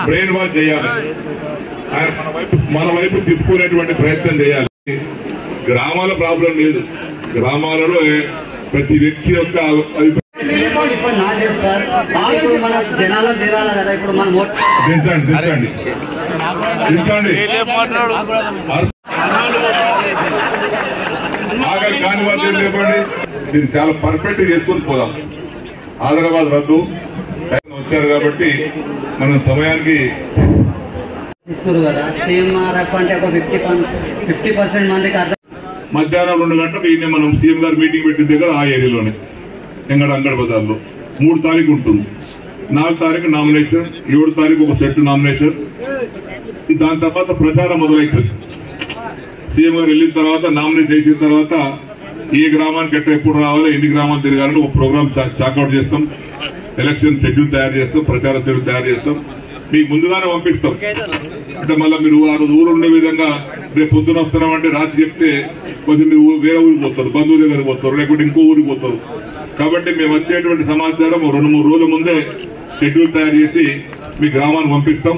brain wash చేయాలి ఆయన మన వైపు మన వైపు తిప్పుకునేటువంటి ప్రయత్నం చేయాలి గ్రామాల ప్రాబ్లం లేదు గ్రామాలలో ప్రతి వ్యక్తి యొక్క అభిప్రాయం ఇప్పుడు నాకు తెలుసు సార్ ఇప్పుడు మన జనాలకు తిరాలి కదా ఇప్పుడు మనం ఓట్ దించండి దించండి దించండి ఆఖరి కాని వాళ్ళు ఏం చెప్పండి దీన్ని చాలా పర్ఫెక్ట్ చేసుకొని పోదాం ఆదిలాబాద్ రద్దు వచ్చారు కాబట్టి మనం సమయానికి ఇస్తారు కదా సీఎంఆర్ఎఫ్ అంటే ఒక ఫిఫ్టీ ఫిఫ్టీ పర్సెంట్ మందికి అర్థం మధ్యాహ్నం రెండు గంటలకు ఈయన మనం సీఎం గారు మీటింగ్ పెట్టిన దగ్గర ఆ ఏరియాలోనే ఎంగడ అంగడ బజార్లో మూడు తారీఖు ఉంటుంది నాలుగు తారీఖు నామినేషన్ ఏడు తారీఖు ఒక సెట్ నామినేషన్ ఈ దాని తర్వాత ప్రచారం మొదలవుతుంది సీఎం గారు వెళ్ళిన తర్వాత నామినేట్ చేసిన తర్వాత ఏ గ్రామానికి ఎట్లా ఎప్పుడు రావాలి ఎన్ని గ్రామాలు తిరగాలని ఒక ప్రోగ్రామ్ చాకౌట్ చేస్తాం ఎలక్షన్ షెడ్యూల్ తయారు చేస్తాం ప్రచార షెడ్యూల్ తయారు చేస్తాం మీకు ముందుగానే పంపిస్తాం అంటే మళ్ళీ మీరు ఆ రోజు ఊరు ఉండే విధంగా రేపు పొద్దున వస్తున్నామంటే రాత్రి చెప్తే కొంచెం మీరు ఊ- వేరే ఊరికి పోతారు బంధువుల దగ్గరికి పోతారు లేకుంటే ఇంకో ఊరికి పోతారు కాబట్టి మేము వచ్చేటువంటి సమాచారం ఓ రెండు మూడు రోజుల ముందే షెడ్యూల్ తయారు చేసి మీ గ్రామాన్ని పంపిస్తాం